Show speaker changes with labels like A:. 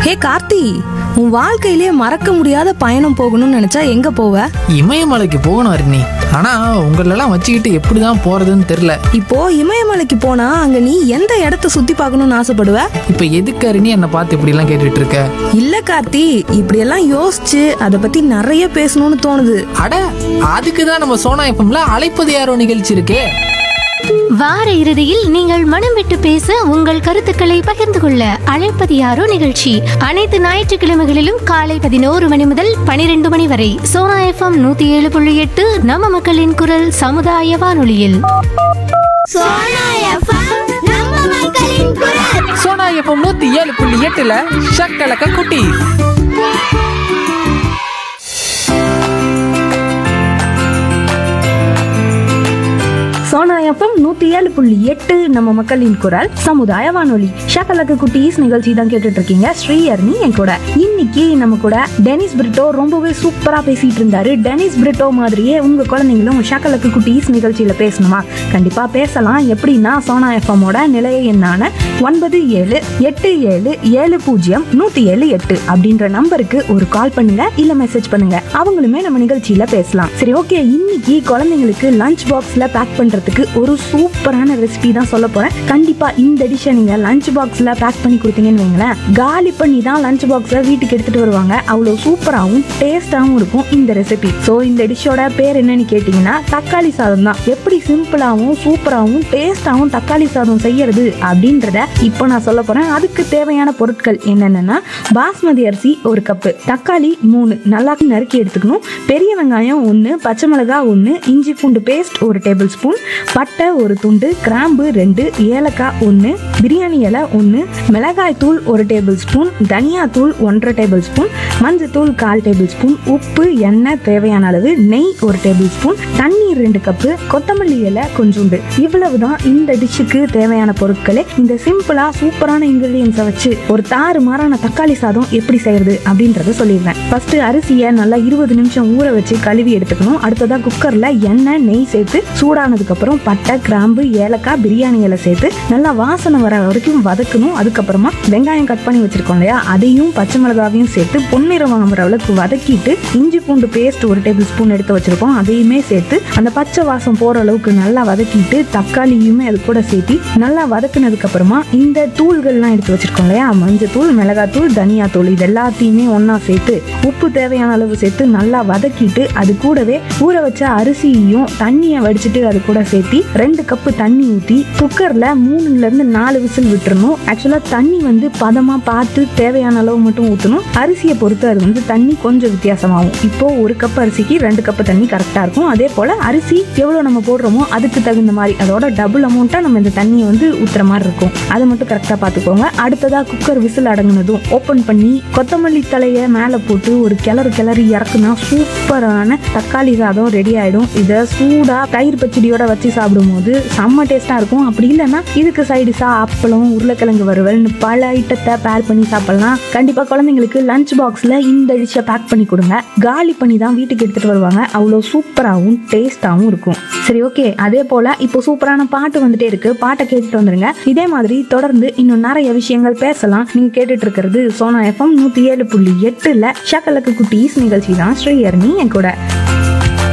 A: ஹே கார்த்தி உன் வாழ்க்கையிலே மறக்க முடியாத பயணம் போகணும்னு நினைச்சா எங்க போவ
B: இமயமலைக்கு போகணும் அருணி ஆனா உங்களெல்லாம் வச்சுக்கிட்டு எப்படிதான் போறதுன்னு தெரியல
A: இப்போ இமயமலைக்கு போனா அங்க நீ எந்த இடத்த சுத்தி பார்க்கணும்னு ஆசைப்படுவ
B: இப்ப எதுக்கு அருணி என்னை பார்த்து இப்படி எல்லாம் கேட்டுட்டு இருக்க
A: இல்ல கார்த்தி இப்படியெல்லாம் யோசிச்சு அதை பத்தி நிறைய பேசணும்னு தோணுது
B: அட அதுக்கு தான் நம்ம சோனா எஃப்எம்ல அழைப்பது யாரோ நிகழ்ச்சி இருக்கே
C: வார இறுதியில் நீங்கள் மனம் விட்டு பேச உங்கள் கருத்துக்களை பகிர்ந்து கொள்ள அழைப்பது யாரோ நிகழ்ச்சி அனைத்து ஞாயிற்றுக்கிழமைகளிலும் காலை பதினோரு மணி முதல் பனிரெண்டு மணி வரை சோனா எஃப்எம் நூத்தி ஏழு புள்ளி எட்டு நம்ம மக்களின் குரல் சமுதாய வானொலியில்
D: சோனா எஃப்எம் நம்ம மக்களின் குரல்
B: சோனா எஃப்எம் நூத்தி ஏழு புள்ளி எட்டுல ஷக்கலக்க குட்டி
A: சோனா எஃப்எம் நூத்தி ஏழு புள்ளி எட்டு நம்ம மக்களின் குரல் சமுதாய வானொலி ஷாக்கலக்கு குட்டீஸ் நிகழ்ச்சி தான் கேட்டுட்டு இருக்கீங்க ஸ்ரீயர்னி என் கூட இன்னைக்கு நம்ம கூட டெனிஸ் பிரிட்டோ ரொம்பவே சூப்பரா பேசிட்டு இருந்தாரு டெனிஸ் பிரிட்டோ மாதிரியே உங்க குழந்தைங்களும் ஷாக்கலக்கு குட்டீஸ் நிகழ்ச்சியில பேசணுமா கண்டிப்பா பேசலாம் எப்படின்னா சோனா எஃப்எம்மோட நிலைய எண்ணான ஒன்பது ஏழு எட்டு ஏழு ஏழு பூஜ்ஜியம் நூத்தி ஏழு எட்டு அப்படின்ற நம்பருக்கு ஒரு கால் பண்ணுங்க இல்ல மெசேஜ் பண்ணுங்க அவங்களுமே நம்ம நிகழ்ச்சியில பேசலாம் சரி ஓகே இன்னைக்கு குழந்தைங்களுக்கு லஞ்ச் பாக்ஸ்ல பேக் பண்றதுக்கு ஒரு சூப்பரான ரெசிபி தான் சொல்ல போறேன் கண்டிப்பா இந்த டிஷ்ஷை நீங்க லஞ்ச் பாக்ஸ்ல பேக் பண்ணி கொடுத்தீங்கன்னு வைங்களேன் காலி பண்ணி தான் லஞ்ச் பாக்ஸை வீட்டுக்கு எடுத்துட்டு வருவாங்க அவ்வளோ சூப்பராகவும் டேஸ்டாகவும் இருக்கும் இந்த ரெசிபி ஸோ இந்த டிஷ்ஷோட பேர் என்னன்னு கேட்டிங்கன்னா தக்காளி சாதம் தான் எப்படி சிம்பிளாகவும் சூப்பராகவும் டேஸ்டாகவும் தக்காளி சாதம் செய்யறது அப்படின்றத இப்போ நான் சொல்ல போறேன் அதுக்கு தேவையான பொருட்கள் என்னென்னா பாஸ்மதி அரிசி ஒரு கப்பு தக்காளி மூணு நல்லா நறுக்கி எடுத்துக்கணும் பெரிய வெங்காயம் ஒன்று பச்சை மிளகாய் ஒன்று இஞ்சி பூண்டு பேஸ்ட் ஒரு டேபிள் ஸ்பூன் பட்டை ஒரு துண்டு கிராம்பு ரெண்டு ஏலக்காய் ஒன்று பிரியாணி இலை ஒன்று மிளகாய் தூள் ஒரு டேபிள் ஸ்பூன் தனியா தூள் ஒன்றரை டேபிள் ஸ்பூன் மஞ்சத்தூள் கால் டேபிள் ஸ்பூன் உப்பு எண்ணெய் தேவையான அளவு நெய் ஒரு டேபிள் ஸ்பூன் தண்ணீர் ரெண்டு கப்பு கொத்தமல்லி இலை கொஞ்சோண்டு இவ்வளவுதான் இந்த டிஷ்ஷுக்கு தேவையான பொருட்களே இந்த சிம்பிளா சூப்பரான இன்கிரீடியன்ஸை வச்சு ஒரு தாறு மாறான தக்காளி சாதம் எப்படி செய்யறது அப்படின்றத சொல்லிடுறேன் ஃபர்ஸ்ட் அரிசியை நல்லா இருபது நிமிஷம் ஊற வச்சு கழுவி எடுத்துக்கணும் அடுத்ததா குக்கர்ல எண்ணெய் நெய் சேர்த்து சூடானதுக்கு அப்புறம் பட்டை கிராம்பு ஏலக்காய் பிரியாணி இலை சேர்த்து நல்லா வாசனை வர வரைக்கும் வதக்கணும் அதுக்கப்புறமா வெங்காயம் கட் பண்ணி வச்சிருக்கோம் இல்லையா அதையும் பச்சை மிளகாவையும் சேர்த்து பொன்னிறம் வாங்குற அளவுக்கு வதக்கிட்டு இஞ்சி பூண்டு பேஸ்ட் ஒரு டேபிள் ஸ்பூன் எடுத்து வச்சிருக்கோம் அதையுமே சேர்த்து அந்த பச்சை வாசம் போற அளவுக்கு நல்லா வதக்கிட்டு தக்காளியுமே அது கூட சேர்த்து நல்லா வதக்குனதுக்கு அப்புறமா இந்த தூள்கள்லாம் எடுத்து வச்சிருக்கோம் இல்லையா மஞ்சத்தூள் மிளகாத்தூள் தனியாத்தூள் இது எல்லாத்தையுமே ஒண்ணா சேர்த்து உப்பு தேவையான அளவு சேர்த்து நல்லா வதக்கிட்டு அது கூடவே ஊற வச்ச அரிசியையும் தண்ணியை வடிச்சிட்டு அது கூட சேர்த்து ரெண்டு கப்பு தண்ணி ஊற்றி குக்கர்ல மூணுல இருந்து நாலு விசில் விட்டுறணும் ஆக்சுவலா தண்ணி வந்து பதமா பார்த்து தேவையான அளவு மட்டும் ஊற்றணும் அரிசியை பொறுத்து அது வந்து தண்ணி கொஞ்சம் வித்தியாசமாகும் இப்போ ஒரு கப் அரிசிக்கு ரெண்டு கப்பு தண்ணி கரெக்டா இருக்கும் அதே போல அரிசி எவ்வளவு நம்ம போடுறோமோ அதுக்கு தகுந்த மாதிரி அதோட டபுள் அமௌண்ட்டா நம்ம இந்த தண்ணியை வந்து ஊத்துற மாதிரி இருக்கும் அதை மட்டும் கரெக்டா பார்த்துக்கோங்க அடுத்ததா குக்கர் விசில் அடங்குனதும் ஓப்பன் பண்ணி கொத்தமல்லி தலையை மேலே போட்டு ஒரு கிளறு கிளறி இறக்குனா சூப்பரான தக்காளி சாதம் ரெடி ஆயிடும் இதை சூடா தயிர் பச்சடியோட வச்சு சாப்பிடும்போது செம்ம டேஸ்டா இருக்கும் அப்படி இல்லைன்னா இதுக்கு சைடிஷா அப்பளம் உருளைக்கிழங்கு வறுவல்னு பல ஐட்டத்தை பேர் பண்ணி சாப்பிடலாம் கண்டிப்பா குழந்தைங்களுக்கு லஞ்ச் பாக்ஸ்ல இந்த டிஷ்ஷை பேக் பண்ணி கொடுங்க காலி பண்ணி தான் வீட்டுக்கு எடுத்துட்டு வருவாங்க அவ்வளோ சூப்பராகவும் டேஸ்டாகவும் இருக்கும் சரி ஓகே அதே போல இப்போ சூப்பரான பாட்டு வந்துட்டே இருக்கு பாட்டை கேட்டுட்டு வந்துருங்க இதே மாதிரி தொடர்ந்து இன்னும் நிறைய விஷயங்கள் பேசலாம் நீங்க கேட்டுட்டு இருக்கிறது சோனா எஃப்எம் நூத்தி ஏழு புள்ளி எட்டுல ஷக்கலக்கு குட்டீஸ் நிகழ்ச்சி தான் ஸ்ரீஹரணி என் கூட